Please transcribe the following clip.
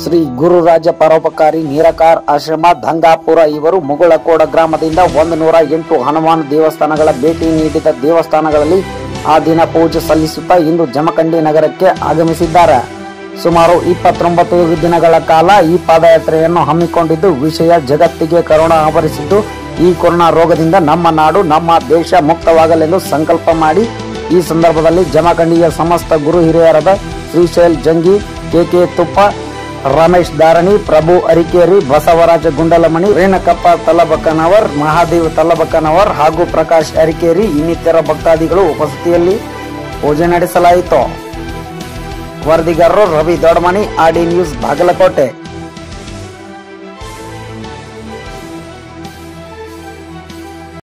ಶ್ರೀ ಗುರುರಾಜ ಪರೋಪಕಾರಿ ನೀರಕಾರ್ ಆಶ್ರಮ ದಂಗಾಪುರ ಇವರು ಮುಗುಳಕೋಡ ಗ್ರಾಮದಿಂದ ಒಂದು ನೂರ ಎಂಟು ಹನುಮಾನ್ ದೇವಸ್ಥಾನಗಳ ಭೇಟಿ ನೀಡಿದ ದೇವಸ್ಥಾನಗಳಲ್ಲಿ ಆ ದಿನ ಪೂಜೆ ಸಲ್ಲಿಸುತ್ತಾ ಇಂದು ಜಮಖಂಡಿ ನಗರಕ್ಕೆ ಆಗಮಿಸಿದ್ದಾರೆ ಸುಮಾರು ಇಪ್ಪತ್ತೊಂಬತ್ತು ದಿನಗಳ ಕಾಲ ಈ ಪಾದಯಾತ್ರೆಯನ್ನು ಹಮ್ಮಿಕೊಂಡಿದ್ದು ವಿಷಯ ಜಗತ್ತಿಗೆ ಕರೋನಾ ಆವರಿಸಿದ್ದು ಈ ಕೊರೋನಾ ರೋಗದಿಂದ ನಮ್ಮ ನಾಡು ನಮ್ಮ ದೇಶ ಮುಕ್ತವಾಗಲೆಂದು ಸಂಕಲ್ಪ ಮಾಡಿ ಈ ಸಂದರ್ಭದಲ್ಲಿ ಜಮಖಂಡಿಯ ಸಮಸ್ತ ಗುರು ಹಿರಿಯರಾದ ಶ್ರೀಶೈಲ್ ಜಂಗಿ ಕೆಕೆ ತುಪ್ಪ ರಮೇಶ್ ದಾರಣಿ ಪ್ರಭು ಅರಿಕೇರಿ ಬಸವರಾಜ ಗುಂಡಲಮಣಿ ರೇಣಕಪ್ಪ ತಲ್ಲಬಕ್ಕನವರ್ ಮಹಾದೇವ್ ತಲ್ಲಬಕ್ಕನವರ್ ಹಾಗೂ ಪ್ರಕಾಶ್ ಅರಿಕೇರಿ ಇನ್ನಿತರ ಭಕ್ತಾದಿಗಳು ಉಪಸ್ಥಿತಿಯಲ್ಲಿ ಪೂಜೆ ನಡೆಸಲಾಯಿತು ವರದಿಗಾರರು ರವಿ ದೊಡ್ಮನಿ ಆಡಿ ನ್ಯೂಸ್ ಬಾಗಲಕೋಟೆ